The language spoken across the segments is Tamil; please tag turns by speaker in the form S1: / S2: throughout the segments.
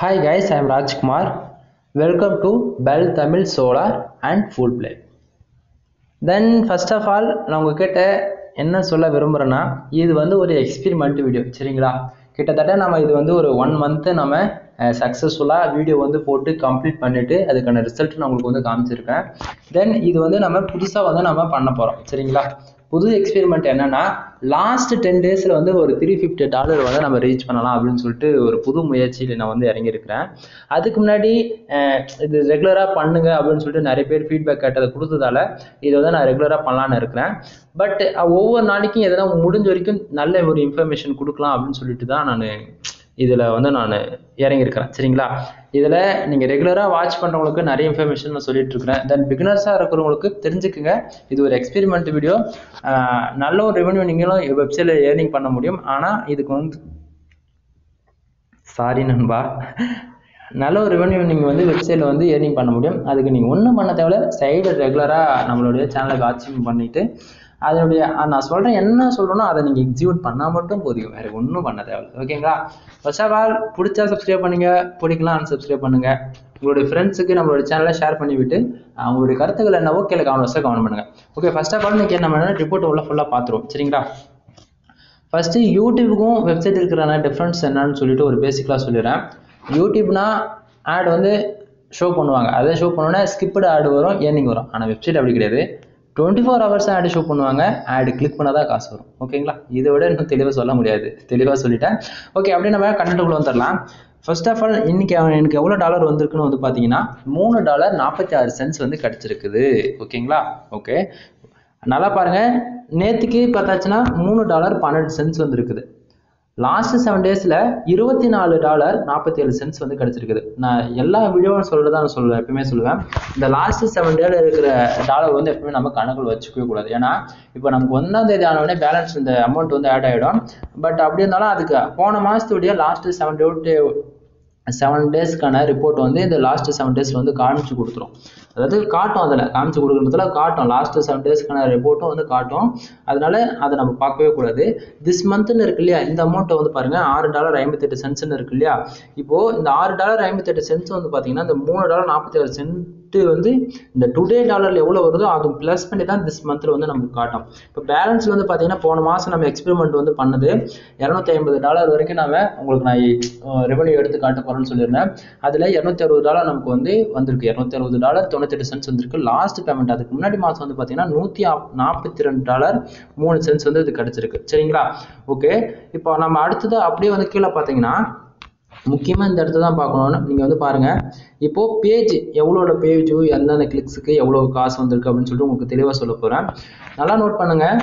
S1: Hi guys, I am Rajkumar. Welcome to Bell Tamil Solar and Full Play. Then first of all நான் உங்ககிட்ட என்ன சொல்ல விரும்புகிறேன்னா இது வந்து ஒரு எக்ஸ்பெரிமெண்ட் வீடியோ சரிங்களா கிட்டத்தட்ட நம்ம இது வந்து ஒரு ஒன் மந்த்து நம்ம சக்ஸஸ்ஃபுல்லாக வீடியோ வந்து போட்டு கம்ப்ளீட் பண்ணிவிட்டு அதுக்கான ரிசல்ட் நான் உங்களுக்கு வந்து காமிச்சிருக்கேன் தென் இது வந்து நம்ம புதுசாக வந்து நம்ம பண்ண போகிறோம் சரிங்களா புது எக்ஸ்பெரிமெண்ட் என்னன்னா லாஸ்ட் டென் டேஸில் வந்து ஒரு த்ரீ ஃபிஃப்டி டாலர் வந்து நம்ம ரீச் பண்ணலாம் அப்படின்னு சொல்லிட்டு ஒரு புது முயற்சியில் நான் வந்து இறங்கியிருக்கிறேன் அதுக்கு முன்னாடி அஹ், இது ரெகுலராக பண்ணுங்க அப்படின்னு சொல்லிட்டு நிறைய பேர் ஃபீட்பேக் கேட்டதை கொடுத்ததால இதை வந்து நான் ரெகுலராக பண்ணலான்னு இருக்கிறேன் பட் ஒவ்வொரு நாளைக்கும் எதனா முடிஞ்ச வரைக்கும் நல்ல ஒரு இன்ஃபர்மேஷன் கொடுக்கலாம் அப்படின்னு சொல்லிட்டு தான் நான் இதில் வந்து நான் இறங்கியிருக்கிறேன் சரிங்களா இதில் நீங்கள் ரெகுலராக வாட்ச் பண்ணுறவங்களுக்கு நிறைய இன்ஃபர்மேஷன் நான் சொல்லிட்டு இருக்கிறேன் தென் பிகினர்ஸாக இருக்கிறவங்களுக்கு தெரிஞ்சுக்குங்க இது ஒரு எக்ஸ்பெரிமெண்ட் வீடியோ நல்ல ஒரு ரெவன்யூ நீங்களும் வெப்சைட்டில் ஏர்னிங் பண்ண முடியும் ஆனால் இதுக்கு வந்து சாரி நண்பா நல்ல ஒரு ரெவன்யூ நீங்கள் வந்து வெப்சைட்டில் வந்து ஏர்னிங் பண்ண முடியும் அதுக்கு நீங்கள் ஒன்றும் பண்ண தேவையில்ல சைடு ரெகுலராக நம்மளுடைய சேனலை வாட்சிங் பண்ணிவிட்டு அதனுடைய அஹ் நான் சொல்கிறேன் என்ன சொல்கிறேனோ அதை நீங்கள் எக்ஸிக்யூட் பண்ணால் மட்டும் போதும் வேறு ஒன்றும் பண்ண தேவையில்ல ஓகேங்களா ஃபர்ஸ்ட் ஆஃப் ஆல் பிடிச்சா சப்ஸ்கிரைப் பண்ணுங்கள் பிடிக்கலாம் அன்சப்ஸ்கிரைப் பண்ணுங்கள் உங்களுடைய ஃப்ரெண்ட்ஸுக்கு நம்மளோட சேனலை ஷேர் பண்ணிவிட்டு அவங்களுடைய கருத்துக்கள் என்னவோ கீழே கமெண்ட்ஸை கமெண்ட் பண்ணுங்கள் ஓகே ஃபர்ஸ்ட் ஆஃப் ஆல் இன்றைக்கி நம்ம ரிப்போர்ட் உள்ள ஃபுல்லாக பார்த்துருவோம் சரிங்களா ஃபஸ்ட்டு யூடியூபுக்கும் வெப்சைட் இருக்கிறான டிஃப்ரென்ஸ் என்னன்னு சொல்லிட்டு ஒரு பேசிக்கலாக சொல்லிடுறேன் யூடியூப்னா ஆட் வந்து ஷோ பண்ணுவாங்க அதை ஷோ பண்ணோன்னா ஸ்கிப்டு ஆடு வரும் ஏர்னிங் வரும் ஆனால் வெப்சைட் அப்படி கிடையாது twenty four hours ad show பண்ணுவாங்க ஆடு கிளிக் பண்ணால் தான் காசு வரும் ஓகேங்களா இதை விட இன்னும் தெளிவாக சொல்ல முடியாது தெளிவாக சொல்லிட்டேன் ஓகே அப்படியே நம்ம கண்டென்ட்டுக்குள்ளே வந்துடலாம் ஃபர்ஸ்ட் ஆஃப் ஆல் இன்னைக்கு அவன் எனக்கு எவ்வளோ டாலர் வந்திருக்குன்னு வந்து பார்த்தீங்கன்னா மூணு டாலர் நாற்பத்தி ஆறு சென்ட்ஸ் வந்து கிடச்சிருக்குது ஓகேங்களா ஓகே நல்லா பாருங்க நேற்றுக்கு பார்த்தாச்சுன்னா மூணு டாலர் பன்னெண்டு சென்ட்ஸ் வந்துருக்குது லாஸ்ட் செவன் டேஸில் இருபத்தி நாலு டாலர் நாற்பத்தி ஏழு சென்ட்ஸ் வந்து கிடச்சிருக்குது நான் எல்லா வீடியோவும் சொல்கிறதா நான் சொல்லுவேன் எப்பயுமே சொல்லுவேன் இந்த லாஸ்ட் செவன் டேல இருக்கிற டாலர் வந்து எப்பவுமே நம்ம கணக்கில் வச்சுக்கவே கூடாது ஏன்னா இப்போ நமக்கு ஒன்றாம் தேதி ஆனவுடனே பேலன்ஸ் இந்த அமௌண்ட் வந்து ஆட் ஆகிடும் பட் அப்படி இருந்தாலும் அதுக்கு போன மாதத்துடைய லாஸ்ட் செவன் டே செவன் டேஸ்க்கான ரிப்போர்ட் வந்து இந்த லாஸ்ட் செவன் டேஸில் வந்து காமிச்சு கொடுத்துரும் அதாவது காட்டும் அதில் காமிச்சு கொடுக்குறதுல காட்டும் லாஸ்ட் செவன் டேஸ்க்கான ரிப்போர்ட்டும் வந்து காட்டும் அதனால அதை நம்ம பார்க்கவே கூடாது திஸ் மந்த்னு இருக்கு இல்லையா இந்த அமௌண்ட்டை வந்து பாருங்க ஆறு டாலர் ஐம்பத்தெட்டு சென்ட்ஸ்னு இருக்கு இல்லையா இப்போ இந்த ஆறு டாலர் ஐம்பத்தெட்டு சென்ட்ஸ் வந்து பார்த்தீங்கன்னா இந்த மூணு டாலர் நாற்பத்தி ஏழு சென்ட் வந்து இந்த டுடே டாலர்ல எவ்வளோ வருதோ அது ப்ளஸ் பண்ணி தான் திஸ் மந்த்ல வந்து நமக்கு காட்டும் இப்போ பேலன்ஸ் வந்து பார்த்தீங்கன்னா போன மாதம் நம்ம எக்ஸ்பெரிமெண்ட் வந்து பண்ணது இரநூத்தி ஐம்பது டாலர் வரைக்கும் நாம உங்களுக்கு நான் ரெவன்யூ எடுத்து காட்ட போறேன்னு சொல்லியிருந்தேன் அதில் இரநூத்தி அறுபது டாலர் நமக்கு வந்து வந்திருக்கு இரநூத்தி அறுபது டாலர் தொண்ணூத்தெட்டு சென்ட்ஸ் வந்திருக்கு லாஸ்ட் பேமெண்ட் அதுக்கு முன்னாடி மாதம் வந்து பார்த்தீங்கன்னா நூற்றி நாற்பத்தி ரெண்டு டாலர் மூணு சென்ட்ஸ் வந்து இது கிடச்சிருக்கு சரிங்களா ஓகே இப்போ நம்ம அடுத்தது அப்படியே வந்து கீழே பார்த்தீங்கன்னா முக்கியமாக இந்த இடத்த தான் பார்க்கணும்னு நீங்கள் வந்து பாருங்கள் இப்போது பேஜ் எவ்வளோட பேஜ் எந்தெந்த கிளிக்ஸுக்கு எவ்வளோ காசு வந்திருக்கு அப்படின்னு சொல்லிட்டு உங்களுக்கு தெளிவாக சொல்ல போகிறேன் நல்லா நோட் பண்ணுங்கள்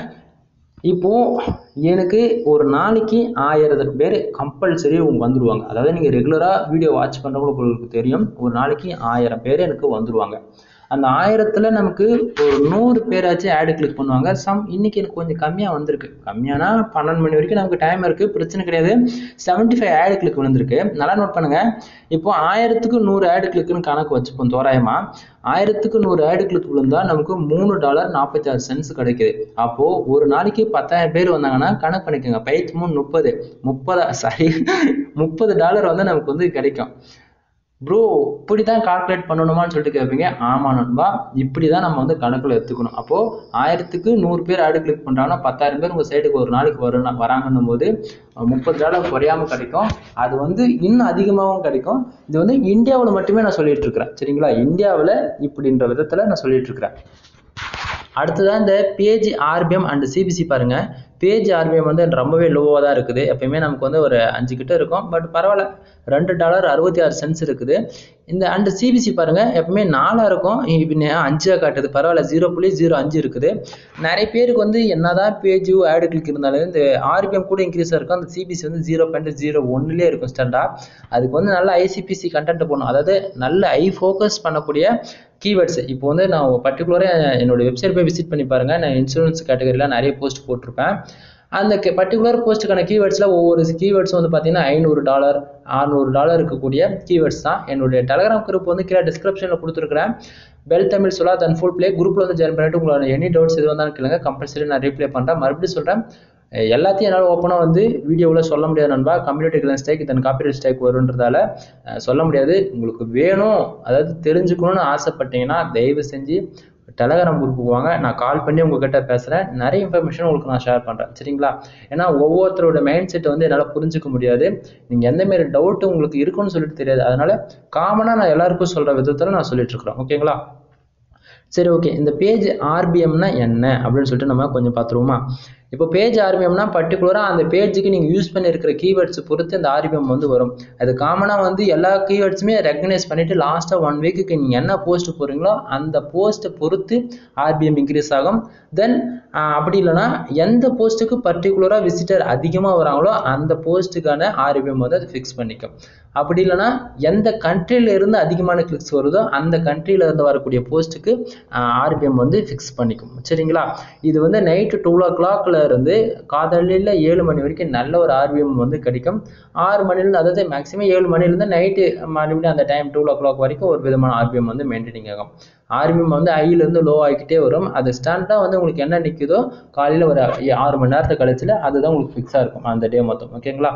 S1: இப்போது எனக்கு ஒரு நாளைக்கு ஆயிரம் பேர் கம்பல்சரி உங்க வந்துடுவாங்க அதாவது நீங்கள் ரெகுலராக வீடியோ வாட்ச் பண்ணுறவங்களுக்கு உங்களுக்கு தெரியும் ஒரு நாளைக்கு ஆயிரம் பேர் எனக்கு வந்துடுவாங்க அந்த ஆயிரத்தில் நமக்கு ஒரு நூறு பேராச்சும் ஆடு கிளிக் பண்ணுவாங்க சம் இன்னைக்கு எனக்கு கொஞ்சம் கம்மியாக வந்திருக்கு கம்மியானா பன்னெண்டு மணி வரைக்கும் நமக்கு டைம் இருக்குது பிரச்சனை கிடையாது செவன்ட்டி ஃபைவ் ஆடு கிளிக் வந்திருக்கு நல்லா நோட் பண்ணுங்க இப்போ ஆயிரத்துக்கு நூறு ஆடு கிளிக்னு கணக்கு வச்சுப்போம் தோராயமா ஆயிரத்துக்கு நூறு ஆடு கிளிக் விழுந்தா நமக்கு மூணு டாலர் நாற்பத்தி ஆறு சென்ட்ஸ் கிடைக்குது அப்போ ஒரு நாளைக்கு பத்தாயிரம் பேர் வந்தாங்கன்னா கணக்கு பண்ணிக்கோங்க பைத்து மூணு முப்பது முப்பதா சாரி முப்பது டாலர் வந்து நமக்கு வந்து கிடைக்கும் ப்ரோ இப்படி தான் கால்குலேட் பண்ணணுமான்னு சொல்லிட்டு கேட்பீங்க ஆமா நண்பா இப்படி தான் நம்ம வந்து கணக்கில் எடுத்துக்கணும் அப்போது ஆயிரத்துக்கு நூறு பேர் ஆடு கிளிக் பண்ணுறாங்கன்னா பத்தாயிரம் பேர் உங்கள் சைடுக்கு ஒரு நாளைக்கு வரும் வராங்கன்னும் போது முப்பது டாலர் குறையாம கிடைக்கும் அது வந்து இன்னும் அதிகமாகவும் கிடைக்கும் இது வந்து இந்தியாவில் மட்டுமே நான் சொல்லிட்டு இருக்கிறேன் சரிங்களா இந்தியாவில் இப்படின்ற விதத்தில் நான் சொல்லிட்டு இருக்கிறேன் அடுத்ததான் இந்த பேஜ் ஆர்பிஎம் அண்ட் சிபிசி பாருங்க பேஜ் ஆர்பிஎம் வந்து ரொம்பவே லோவாக தான் இருக்குது எப்பயுமே நமக்கு வந்து ஒரு அஞ்சு கிட்ட இருக்கும் பட் பரவாயில்ல ரெண்டு டாலர் அறுபத்தி ஆறு சென்ட்ஸ் இருக்குது இந்த அண்ட் சிபிசி பாருங்க எப்பவுமே நாலாக இருக்கும் இப்போ அஞ்சாக காட்டுது பரவாயில்ல ஜீரோ புள்ளி ஜீரோ அஞ்சு இருக்குது நிறைய பேருக்கு வந்து என்னதான் பேஜ் ஆடு கிளிக் இருந்தாலும் இந்த ஆர்பிஎம் கூட இன்க்ரீஸாக இருக்கும் அந்த சிபிசி வந்து ஜீரோ பாயிண்ட் ஜீரோ ஒன்னுலேயே இருக்கும் ஸ்டாண்டா அதுக்கு வந்து நல்ல ஐசிபிசி கண்டென்ட் போடணும் அதாவது நல்ல ஐ ஃபோக்கஸ் பண்ணக்கூடிய கீவேர்ட்ஸ் இப்போ வந்து நான் பர்டிகுலராக என்னோட வெப்சைட் போய் விசிட் பண்ணி பாருங்க நான் இன்சூரன்ஸ் கேட்டகரியில் நிறைய போஸ்ட் போட்டிருப்பேன் அந்த பர்டிகுலர் போஸ்ட்டுக்கான கீவேர்ட்ஸில் ஒவ்வொரு கீவேர்ட்ஸ் வந்து பார்த்தீங்கன்னா ஐநூறு டாலர் அறநூறு டாலர் இருக்கக்கூடிய கீவேர்ட்ஸ் தான் என்னுடைய டெலகிராம் குரூப் வந்து கீழே டிஸ்கிரிப்ஷனில் கொடுத்துருக்குறேன் பெல் தமிழ் சொல்லா தன் ஃபுல் ப்ளே குரூப்பில் வந்து ஜாயின் பண்ணிட்டு உங்களோட எனி டவுட்ஸ் எது வந்தாலும் கேளுங்க கம்பல்சரி நான் ரீப்ளே பண்ணுறேன் மறுபடியும் சொல்கிறேன் அஹ் எல்லாத்தையும் என்னால் ஓப்பனாக வந்து வீடியோவில் சொல்ல முடியாது நண்பா கம்யூனிட்டி கிளன் ஸ்டேக் இதன் காப்பிரைட் ஸ்டேக் வருன்றதால அஹ் சொல்ல முடியாது உங்களுக்கு வேணும் அதாவது தெரிஞ்சுக்கணும்னு ஆசைப்பட்டீங்கன்னா தயவு செஞ்சு டெலகிராம் குரூப்புக்கு வாங்க நான் கால் பண்ணி உங்ககிட்ட பேசுகிறேன் நிறைய இன்ஃபர்மேஷன் உங்களுக்கு நான் ஷேர் பண்ணுறேன் சரிங்களா ஏன்னா ஒவ்வொருத்தரோட மைண்ட் செட்டை வந்து என்னால் புரிஞ்சுக்க முடியாது நீங்கள் எந்த மாரி டவுட் உங்களுக்கு இருக்குன்னு சொல்லிட்டு தெரியாது அதனால காமனாக நான் எல்லாருக்கும் சொல்கிற விதத்தில் நான் சொல்லிட்டு இருக்கிறேன் ஓகேங்களா சரி ஓகே இந்த பேஜ் ஆர்பிஎம்னா என்ன அப்படின்னு சொல்லிட்டு நம்ம கொஞ்சம் பார்த்துருவோமா இப்போ பேஜ் ஆர்பிஎம்னா பர்டிகுலராக அந்த பேஜுக்கு நீங்கள் யூஸ் பண்ணியிருக்கிற கீவேர்ட்ஸ் பொறுத்து இந்த ஆர்பிஎம் வந்து வரும் அது காமனாக வந்து எல்லா கீவேர்ட்ஸுமே ரெக்கக்னைஸ் பண்ணிவிட்டு லாஸ்ட்டாக ஒன் வீக்குக்கு நீங்கள் என்ன போஸ்ட் போகிறீங்களோ அந்த போஸ்ட்டை பொறுத்து ஆர்பிஎம் இன்க்ரீஸ் ஆகும் தென் அப்படி இல்லைன்னா எந்த போஸ்ட்டுக்கு பர்டிகுலராக விசிட்டர் அதிகமாக வராங்களோ அந்த போஸ்ட்டுக்கான ஆர்பிஎம் வந்து அது ஃபிக்ஸ் பண்ணிக்கும் அப்படி இல்லைன்னா எந்த countryல இருந்து அதிகமான கிளிக்ஸ் வருதோ அந்த countryல இருந்து வரக்கூடிய போஸ்ட்டுக்கு ஆர்பிஎம் வந்து ஃபிக்ஸ் பண்ணிக்கும் சரிங்களா இது வந்து நைட்டு டூ ஓ கிளாக்ல இருந்து காதலில் ஏழு மணி வரைக்கும் நல்ல ஒரு ஆர்பிஎம் வந்து கிடைக்கும் ஆறு மணிலேருந்து அதாவது மேக்ஸிமம் ஏழு மணிலேருந்து நைட்டு மறுபடியும் அந்த டைம் டூ ஓ கிளாக் வரைக்கும் ஒரு விதமான ஆர்பிஎம் வந்து மெயின்டைனிங் ஆகும் ஆர்பிஎம் வந்து ஹைலேருந்து லோ ஆகிக்கிட்டே வரும் அது ஸ்டாண்டாக வந்து உங்களுக்கு என்ன நிற்குதோ காலையில் ஒரு ஆறு மணி நேரத்தை கழிச்சுல அதுதான் உங்களுக்கு ஃபிக்ஸாக இருக்கும் அந்த டே மொத்தம் ஓகேங்களா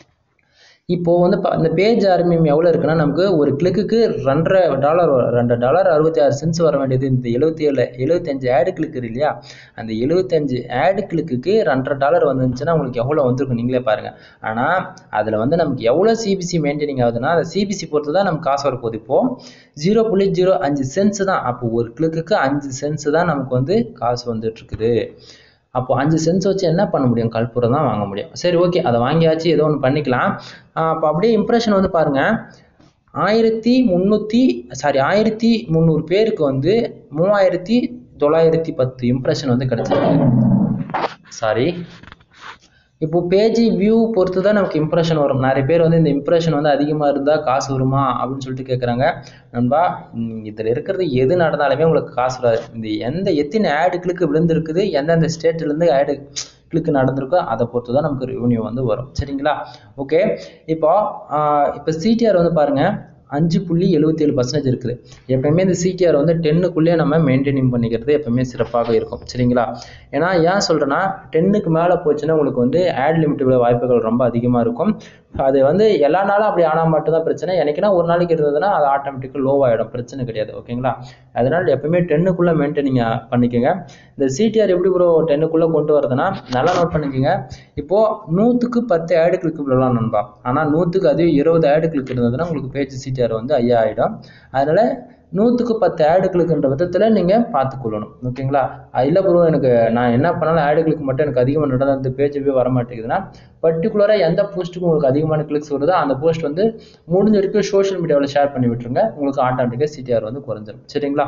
S1: இப்போ வந்து ப- இந்த பேஜ் ஆர்மியம் எவ்வளோ இருக்குன்னா நமக்கு ஒரு கிளிக்குக்கு ரெண்டரை டாலர் ரெண்டு டாலர் அறுபத்தி ஆறு சென்ஸ் வர வேண்டியது இந்த எழுபத்தி ஏழு எழுபத்தஞ்சு ஆடு கிளிக் இருக்கு இல்லையா அந்த எழுபத்தஞ்சு ஆடு கிளிக்குக்கு ரெண்டரை டாலர் வந்துருந்துச்சுன்னா உங்களுக்கு எவ்வளோ வந்திருக்கும் நீங்களே பாருங்க ஆனால் அதில் வந்து நமக்கு எவ்வளோ சிபிசி மெயின்டைனிங் ஆகுதுன்னா அந்த சிபிசி பொறுத்து தான் நமக்கு காசு வரப்போகுது இப்போ ஜீரோ புள்ளி ஜீரோ அஞ்சு சென்ஸ் தான் அப்போ ஒரு கிளிக்குக்கு அஞ்சு சென்ஸ் தான் நமக்கு வந்து காசு வந்துட்டு இருக்குது அப்போ அஞ்சு சென்ஸ் வச்சு என்ன பண்ண முடியும் கற்பூரம் தான் வாங்க முடியும் சரி ஓகே அதை வாங்கியாச்சு ஏதோ ஒன்று பண்ணிக்கலாம் ஆஹ் அப்போ அப்படியே இம்ப்ரெஷன் வந்து பாருங்க ஆயிரத்தி முந்நூற்றி சாரி ஆயிரத்தி முந்நூறு பேருக்கு வந்து மூவாயிரத்தி தொள்ளாயிரத்தி பத்து இம்ப்ரெஷன் வந்து கிடைச்சிருக்கு சாரி இப்போ பேஜ் வியூ பொறுத்து தான் நமக்கு இம்ப்ரெஷன் வரும் நிறைய பேர் வந்து இந்த இம்ப்ரெஷன் வந்து அதிகமாக இருந்தால் காசு வருமா அப்படின்னு சொல்லிட்டு கேட்குறாங்க நண்பா இதில் இருக்கிறது எது நடந்தாலுமே உங்களுக்கு காசு வராது இந்த எந்த எத்தனை ஆடு கிளிக்கு விழுந்திருக்குது எந்தெந்த ஸ்டேட்லேருந்து ஆடு கிளிக்கு நடந்திருக்கோ அதை பொறுத்து தான் நமக்கு ரெவன்யூ வந்து வரும் சரிங்களா ஓகே இப்போ ஆஹ் இப்போ சிடிஆர் வந்து பாருங்க அஞ்சு புள்ளி எழுபத்தேழு பர்சன்டேஜ் இருக்குது எப்பயுமே இந்த சிடிஆர் வந்து டென்னுக்குள்ளேயே நம்ம மெயின்டைனிங் பண்ணிக்கிறது எப்பவுமே சிறப்பாக இருக்கும் சரிங்களா ஏன்னா ஏன் சொல்கிறேன்னா டென்னுக்கு மேலே போச்சுன்னா உங்களுக்கு வந்து ஆட் லிமிட் விட வாய்ப்புகள் ரொம்ப அதிகமாக இருக்கும் அது வந்து எல்லா நாளும் அப்படி ஆனால் மட்டும்தான் பிரச்சனை எனக்குன்னா ஒரு நாளைக்கு இருந்ததுன்னா அது ஆட்டோமேட்டிக்காக லோ ஆகிடும் பிரச்சனை கிடையாது ஓகேங்களா அதனால் எப்பவுமே டென்னுக்குள்ளே மெயின்டைனிங் பண்ணிக்கோங்க இந்த சிடிஆர் எப்படி ப்ரோ டென்னுக்குள்ளே கொண்டு வரதுன்னா நல்லா நோட் பண்ணிக்கோங்க இப்போது நூற்றுக்கு பத்து ஆடு கிளிக் விடலாம் நண்பா ஆனால் நூற்றுக்கு அதுவே இருபது ஆடு கிளிக் இருந்ததுன்னா உங்களுக்கு பேஜ் சிடிஆர் வந்து ஐயா ஆகிடும் அதனால் நூற்றுக்கு பத்து ஆடு கிளிக்குன்ற விதத்தில் நீங்கள் பார்த்துக்கொள்ளணும் ஓகேங்களா இல்லை ப்ரோ எனக்கு நான் என்ன பண்ணாலும் ஆடு கிளிக் மட்டும் எனக்கு அதிகமாக நடந்தது அந்த பேஜ் வர மாட்டேங்குதுன்னா பர்டிகுலராக எந்த போஸ்ட்டுக்கு உங்களுக்கு அதிகமான கிளிக்ஸ் வருதோ அந்த போஸ்ட் வந்து முடிஞ்ச வரைக்கும் சோஷியல் மீடியாவில் ஷேர் பண்ணி விட்டுருங்க உங்களுக்கு ஆட்டோமேட்டிக்காக சிடிஆர் வந்து குறைஞ்சிரும் சரிங்களா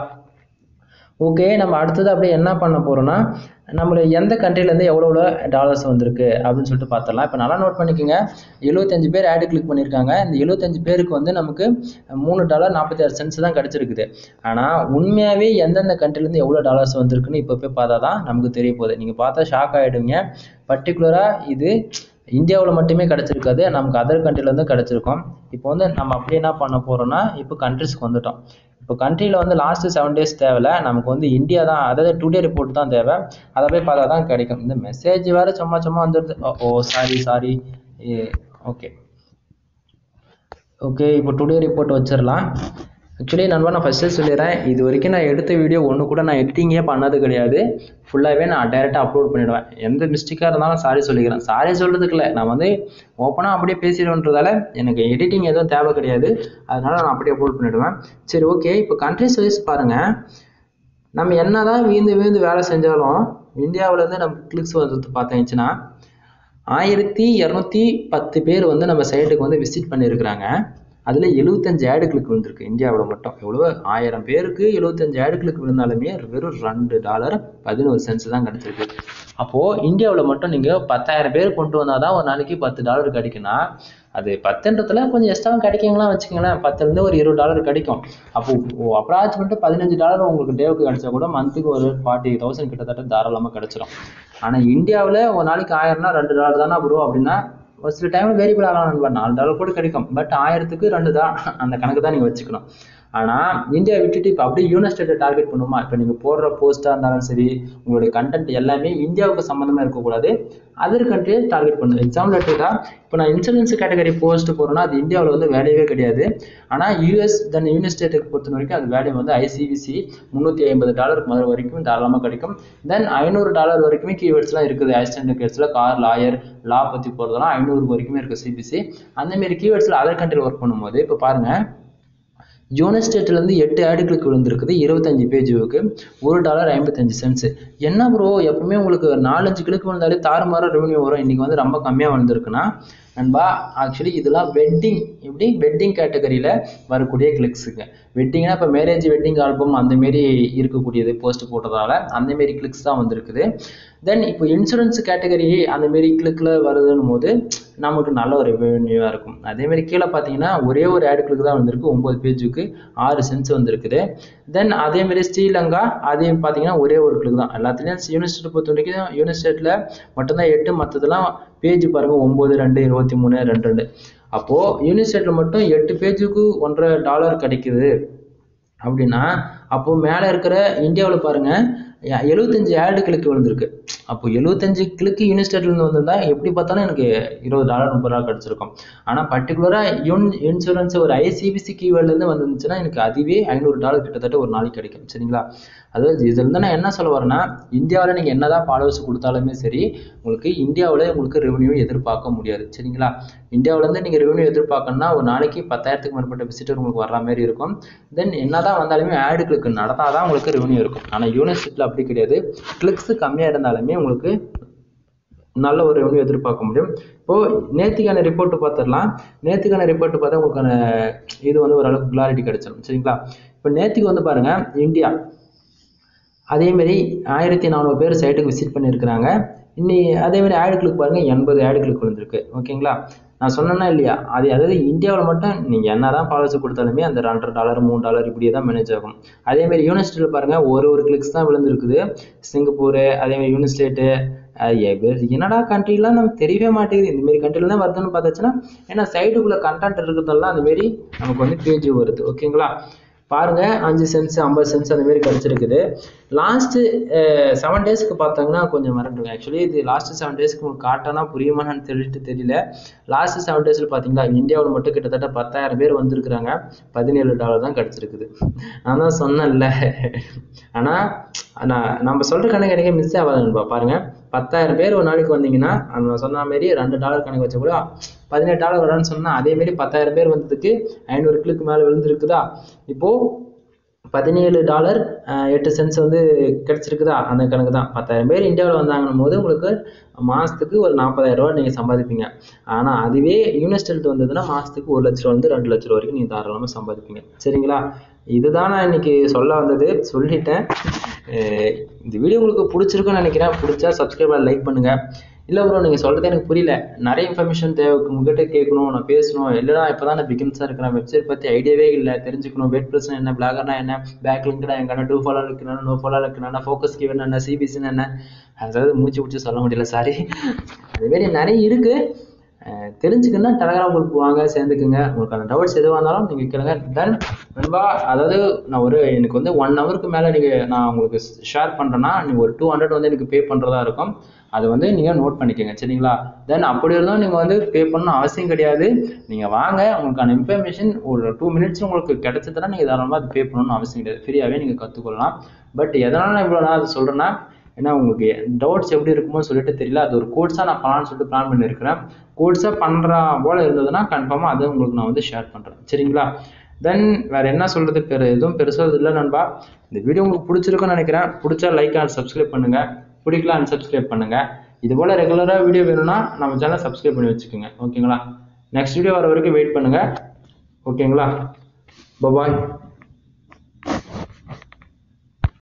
S1: ஓகே நம்ம அடுத்தது அப்படியே என்ன பண்ண போறோம்னா நம்மள எந்த கண்ட்ரிலேருந்து எவ்வளோ எவ்வளோ டாலர்ஸ் வந்திருக்கு அப்படின்னு சொல்லிட்டு பார்த்துடலாம் இப்போ நல்லா நோட் பண்ணிக்கோங்க எழுபத்தஞ்சு பேர் ஆடு கிளிக் பண்ணியிருக்காங்க இந்த எழுபத்தஞ்சு பேருக்கு வந்து நமக்கு மூணு டாலர் நாற்பத்தி ஆறு சென்ஸ் தான் கிடச்சிருக்குது ஆனால் உண்மையாகவே எந்தெந்த கண்ட்ரிலேருந்து எவ்வளோ டாலர்ஸ் வந்திருக்குன்னு இப்போ போய் பார்த்தா தான் நமக்கு தெரிய போகுது நீங்கள் பார்த்தா ஷாக் ஆகிடுவீங்க பர்டிகுலராக இது இந்தியாவில் மட்டுமே கிடச்சிருக்காது நமக்கு அதர் கண்ட்ரிலேருந்து கிடச்சிருக்கோம் இப்போ வந்து நம்ம அப்படி என்ன பண்ண போகிறோம்னா இப்போ கண்ட்ரிஸ்க்கு வந்துட்டோம் இப்போ கண்ட்ரியில் வந்து லாஸ்ட்டு செவன் டேஸ் தேவையில்ல நமக்கு வந்து இந்தியா தான் அதாவது டுடே ரிப்போர்ட் தான் தேவை அதை போய் பார்த்தா தான் கிடைக்கும் இந்த மெசேஜ் வேறு சும்மா சும்மா வந்துடுது oh, oh sorry sorry okay okay இப்போ டுடே ரிப்போர்ட் வச்சிடலாம் ஆக்சுவலி நண்பா நான் ஃபஸ்ட்டே சொல்லிடுறேன் இது வரைக்கும் நான் எடுத்த வீடியோ ஒன்று கூட நான் எடிட்டிங்கே பண்ணது கிடையாது ஃபுல்லாகவே நான் டைரெக்டாக அப்லோட் பண்ணிடுவேன் எந்த மிஸ்டேக்காக இருந்தாலும் சாரி சொல்லிக்கிறேன் சாரி சொல்கிறதுக்கு இல்லை நான் வந்து ஓப்பனாக அப்படியே பேசிடுவேன்றதால எனக்கு எடிட்டிங் எதுவும் தேவை கிடையாது அதனால நான் அப்படியே அப்லோட் பண்ணிடுவேன் சரி ஓகே இப்போ கண்ட்ரிஸ் வைஸ் பாருங்கள் நம்ம என்னதான் வீந்து வீந்து வேலை செஞ்சாலும் இந்தியாவிலேருந்து நமக்கு கிளிக்ஸ் வந்து பார்த்தீங்கன்னா ஆயிரத்தி இரநூத்தி பத்து பேர் வந்து நம்ம சைட்டுக்கு வந்து விசிட் பண்ணியிருக்கிறாங்க அதில் எழுபத்தஞ்சு ஆடுகளுக்கு விழுந்திருக்கு இந்தியாவில் மட்டும் எவ்வளோ ஆயிரம் பேருக்கு எழுபத்தஞ்சு ஆடுகளுக்கு விழுந்தாலுமே வெறும் ரெண்டு டாலர் பதினோரு சென்ஸ் தான் கிடச்சிருக்கு அப்போது இந்தியாவில் மட்டும் நீங்கள் பத்தாயிரம் பேர் கொண்டு வந்தால் தான் ஒரு நாளைக்கு பத்து டாலர் கிடைக்குன்னா அது பத்துன்றதுல கொஞ்சம் எக்ஸ்ட்ரா கிடைக்குங்களா வச்சுக்கோங்களேன் பத்துலேருந்து ஒரு இருபது டாலர் கிடைக்கும் அப்போ அப்ராச் மட்டும் பதினஞ்சு டாலர் உங்களுக்கு டேவுக்கு கிடைச்சா கூட மந்த்துக்கு ஒரு ஃபார்ட்டி தௌசண்ட் கிட்டத்தட்ட தாராளமாக கிடைச்சிரும் ஆனால் இந்தியாவில் ஒரு நாளைக்கு ஆயிரம்னா ரெண்டு டாலர் தானே ப்ரோ அப்படின்னா ஒரு சில டைமில் வேரியபிள் ஆகலாம் நண்பா நாலு டாலர் கூட கிடைக்கும் பட் ஆயிரத்துக்கு ரெண்டு தான் அந்த கணக்கு தான் நீங்கள் வச்சுக்கணும் ஆனால் இந்தியா விட்டுட்டு இப்போ அப்படியே யூனிஸ்டேட்டை டார்கெட் பண்ணுமா இப்போ நீங்கள் போடுற போஸ்ட்டாக இருந்தாலும் சரி உங்களுடைய கண்டென்ட் எல்லாமே இந்தியாவுக்கு சம்மந்தமாக இருக்கக்கூடாது அதர் கண்ட்ரியை டார்கெட் பண்ணுது எக்ஸாம்பிள் எடுத்துக்கிட்டா இப்போ நான் இன்சூரன்ஸ் கேட்டகரி போஸ்ட் போகிறேன்னா அது இந்தியாவில் வந்து வேலையவே கிடையாது ஆனால் யூஎஸ் தென் யூனிஸ்டேட்டுக்கு பொறுத்த வரைக்கும் அது வேல்யூ வந்து ஐசிபிசி முந்நூற்றி ஐம்பது டாலருக்கு முதல் வரைக்கும் தாராளமாக கிடைக்கும் தென் ஐநூறு டாலர் வரைக்குமே கீவேர்ட்ஸ்லாம் இருக்குது அசிஸ்டன்ட் கேட்ஸில் கார் லாயர் லா பற்றி போகிறதெல்லாம் ஐநூறு வரைக்குமே இருக்குது சிபிசி அந்தமாரி கீவேர்ட்ஸில் அதர் கண்ட்ரியில் ஒர்க் பண்ணும்போது இப்போ பாருங்கள் யூனிஸ்டேட்லேருந்து எட்டு ஆடுகளுக்கு விழுந்திருக்குது இருபத்தஞ்சு பேஜுக்கு ஒரு டாலர் ஐம்பத்தஞ்சு சென்ட்ஸ் என்ன ப்ரோ எப்பவுமே உங்களுக்கு நாலஞ்சு கிழக்கு விழுந்தாலே தாறுமாற ரெவன்யூ வரும் இன்றைக்கி வந்து ரொம்ப கம்மியாக வந்திருக்குன்னா நண்பா ஆக்சுவலி இதெல்லாம் வெட்டிங் எப்படி வெட்டிங் கேட்டகரியில் வரக்கூடிய கிளிக்ஸுங்க வெட்டிங்னா இப்போ மேரேஜ் வெட்டிங் ஆல்பம் அந்தமாரி இருக்கக்கூடியது போஸ்ட் போட்டதால அந்தமாரி கிளிக்ஸ் தான் வந்திருக்குது தென் இப்போ இன்சூரன்ஸ் கேட்டகரி அந்தமாரி கிளிக்கில் வருதுன்னும் போது நமக்கு நல்ல ஒரு ரெவன்யூவாக இருக்கும் அதேமாரி கீழே பார்த்தீங்கன்னா ஒரே ஒரு ஆடு கிளிக் தான் வந்திருக்கு ஒம்பது பேஜுக்கு ஆறு சென்ஸ் வந்திருக்குது தென் அதேமாரி ஸ்ரீலங்கா அதையும் பார்த்தீங்கன்னா ஒரே ஒரு கிளிக் தான் எல்லாத்துலேயும் யூனிஸ்டேட் பொறுத்த வரைக்கும் யூனிஸ்டேட்டில் மட்டும்தான் எட்டு மற்றதெல்லாம் பேஜ் பாருங்கள் ஒம்பது ரெண்டு இருபத்தி மூணு ரெண்டு ரெண்டு அப்போது யூனிஸ்டேட்டில் மட்டும் எட்டு பேஜுக்கு ஒன்றரை டாலர் கிடைக்குது அப்படின்னா அப்போது மேலே இருக்கிற இந்தியாவில் பாருங்கள் எழுபத்தஞ்சு ஆடு கிளிக்கு விழுந்திருக்கு அப்போ எழுபத்தஞ்சு கிளிக்கு யூனிஸ்டேட்லேருந்து வந்திருந்தா எப்படி பார்த்தாலும் எனக்கு இருபது டாலர் முப்பது ரூபா கிடச்சிருக்கும் ஆனால் பர்டிகுலராக யூன் இன்சூரன்ஸ் ஒரு ஐசிபிசி கீவேர்ட்லேருந்து வந்துருந்துச்சுன்னா எனக்கு அதுவே ஐநூறு டாலர் கிட்டத்தட்ட ஒரு நாளைக்கு கிடைக்கும் சரிங்களா அதாவது இதில் இருந்து நான் என்ன சொல்ல வரேன்னா இந்தியாவில் நீங்கள் என்ன தான் ஃபாலோவர்ஸ் கொடுத்தாலுமே சரி உங்களுக்கு இந்தியாவில் உங்களுக்கு ரெவன்யூ எதிர்பார்க்க முடியாது சரிங்களா இந்தியாவிலேருந்து நீங்கள் ரெவன்யூ எதிர்பார்க்கணும்னா ஒரு நாளைக்கு பத்தாயிரத்துக்கு மேற்பட்ட விசிட்டர் உங்களுக்கு வர்ற மாதிரி இருக்கும் தென் என்ன தான் வந்தாலுமே ஆடு கிளிக் நடந்தால் தான் உங்களுக்கு ரெவன்யூ இருக்கும் ஆனால் யூனிவர்சிட்டியில் அப்படி கிடையாது கிளிக்ஸ் கம்மியாக இருந்தாலுமே உங்களுக்கு நல்ல ஒரு ரெவன்யூ எதிர்பார்க்க முடியும் இப்போது நேற்றுக்கான ரிப்போர்ட்டு பார்த்துடலாம் நேற்றுக்கான ரிப்போர்ட்டு பார்த்தா உங்களுக்கான இது வந்து ஓரளவுக்கு கிளாரிட்டி கிடைச்சிடும் சரிங்களா இப்போ நேற்றுக்கு வந்து பாருங்கள் இந்தியா அதேமாரி ஆயிரத்தி நானூறு பேர் சைட்டுக்கு விசிட் பண்ணியிருக்கிறாங்க இன்னி அதேமாதிரி ஆடு கிளிக் பாருங்கள் எண்பது ஆடு கிளிக் விழுந்திருக்கு ஓகேங்களா நான் சொன்னேன்னா இல்லையா அது அதாவது இந்தியாவில் மட்டும் நீங்கள் என்ன தான் பாலிசி கொடுத்தாலுமே அந்த ரெண்டரை டாலர் மூணு டாலர் இப்படியே தான் மேனேஜ் ஆகும் அதேமாரி யூனிஸ்டேட்டில் பாருங்கள் ஒரு ஒரு கிளிக்ஸ் தான் விழுந்திருக்குது சிங்கப்பூர் அதேமாதிரி யூனிஸ்டேட்டு என்னடா கண்ட்ரிலாம் நமக்கு தெரியவே மாட்டேங்குது இந்தமாரி கண்ட்ரியில் தான் வருதுன்னு பார்த்தாச்சுன்னா ஏன்னா சைடுக்குள்ளே கண்டென்ட் இருக்கிறதெல்லாம் அந்தமாரி நமக்கு வந்து பேஜ் வருது ஓகேங்களா பாருங்க அஞ்சு சென்ஸ் ஐம்பது சென்ஸ் அந்த மாதிரி கிடச்சிருக்குது லாஸ்ட்டு செவன் டேஸ்க்கு பார்த்தாங்கன்னா கொஞ்சம் மறந்துடுங்க ஆக்சுவலி இது லாஸ்ட்டு செவன் டேஸ்க்கு உங்களுக்கு காட்டானா புரியுமான்னு தெரிவிட்டு தெரியல லாஸ்ட்டு செவன் டேஸில் பார்த்தீங்களா இந்தியாவில் மட்டும் கிட்டத்தட்ட பத்தாயிரம் பேர் வந்திருக்கிறாங்க பதினேழு டாலர் தான் கிடச்சிருக்குது நான் தான் சொன்னேன்ல ஆனால் நான் நம்ம சொல்கிற கணக்கு எனக்கு மிஸ் ஆகாதுன்பா பாருங்கள் பத்தாயிரம் பேர் ஒரு நாளைக்கு வந்தீங்கன்னா நம்ம சொன்ன மாரி ரெண்டு டாலர் கணக்கு வச்சா கூட பதினெட்டு டாலர் வரான்னு சொன்னால் அதேமாரி பத்தாயிரம் பேர் வந்ததுக்கு ஐநூறு கிளிக்கு மேலே விழுந்துருக்குதா இப்போது பதினேழு டாலர் எட்டு சென்ஸ் வந்து கிடச்சிருக்குதா அந்த கணக்கு தான் பத்தாயிரம் பேர் இந்தியாவில் வந்தாங்கன்னும் போது உங்களுக்கு மாதத்துக்கு ஒரு நாற்பதாயிரம் ரூபா நீங்கள் சம்பாதிப்பீங்க ஆனால் அதுவே யூனிஸ்டேட் வந்ததுன்னா மாதத்துக்கு ஒரு லட்ச ரூபா வந்து ரெண்டு லட்ச ரூபா வரைக்கும் நீங்கள் தாராளமாக சம்பாதிப்பீங்க சரிங்களா இதுதான் நான் இன்னைக்கு சொல்ல வந்தது சொல்லிட்டேன் இந்த வீடியோ உங்களுக்கு பிடிச்சிருக்குன்னு நினைக்கிறேன் பிடிச்சா சப்ஸ்கிரைபர் லைக் பண்ணுங்கள் இல்லை ப்ரோ நீங்கள் சொல்கிறது எனக்கு புரியல நிறைய இன்ஃபர்மேஷன் தேவை உங்ககிட்ட கேட்கணும் நான் பேசணும் இல்லைனா இப்போ தான் நான் பிகின்ஸாக இருக்கிறேன் வெப்சைட் பற்றி ஐடியாவே இல்லை தெரிஞ்சுக்கணும் வெட் ப்ரெஸ்னா என்ன பிளாகர்னா என்ன பேக் லிங்க்னா எங்கன்னா டூ ஃபாலோ இருக்குனா நோ ஃபாலோ இருக்குனா ஃபோக்கஸ் கிவன் என்ன சிபிசின்னு என்ன அதாவது மூச்சு பிடிச்சி சொல்ல முடியல சாரி அதுமாரி நிறைய இருக்குது தெரிஞ்சுக்கணுன்னா டெலகிராம் குரூப் வாங்க சேர்ந்துக்குங்க உங்களுக்கு அந்த டவுட்ஸ் எதுவாக இருந்தாலும் நீங்கள் கேளுங்க தென் நண்பா அதாவது நான் ஒரு எனக்கு வந்து ஒன் ஹவருக்கு மேலே நீங்கள் நான் உங்களுக்கு ஷேர் பண்ணுறேன்னா நீங்கள் ஒரு டூ ஹண்ட்ரட் வந்து எனக்கு பே பண்ணுறதா இருக்கும் அது வந்து நீங்கள் நோட் பண்ணிக்கோங்க சரிங்களா தென் அப்படி இருந்தால் நீங்கள் வந்து பே பண்ணணும் அவசியம் கிடையாது நீங்கள் வாங்க உங்களுக்கான இன்ஃபர்மேஷன் ஒரு டூ மினிட்ஸ் உங்களுக்கு கிடைச்சதுன்னா நீங்கள் தாராளமாக அது பே பண்ணணும்னு அவசியம் கிடையாது ஃப்ரீயாகவே நீங்கள் கற்றுக்கொள்ளலாம் பட் எதனால் நான் இவ்வளோ நான் அதை சொல்கிறேன்னா ஏன்னா உங்களுக்கு டவுட்ஸ் எப்படி இருக்குமோ சொல்லிட்டு தெரியல அது ஒரு கோர்ஸாக நான் பண்ணலான்னு சொல்லிட்டு பிளான் பண்ணியிருக்கிறேன் கோர்ஸாக பண்ணுறா போல் இருந்ததுன்னா கன்ஃபார்மாக அதை உங்களுக்கு நான் வந்து ஷேர் பண்ணுறேன் சரிங்களா தென் வேறு என்ன சொல்கிறது பெரு எதுவும் பெருசாக இல்லை நண்பா இந்த வீடியோ உங்களுக்கு பிடிச்சிருக்குன்னு நினைக்கிறேன் பிடிச்சா லைக் அண்ட் சப்ஸ்கிரைப் பண்ணுங்கள் பிடிக்கல அண்ட் சப்ஸ்கிரைப் பண்ணுங்கள் இது போல் ரெகுலராக வீடியோ வேணும்னா நம்ம சேனல் சப்ஸ்கிரைப் பண்ணி வச்சுக்கோங்க ஓகேங்களா நெக்ஸ்ட் வீடியோ வர வரைக்கும் வெயிட் பண்ணுங்கள் ஓகேங்களா பபாய்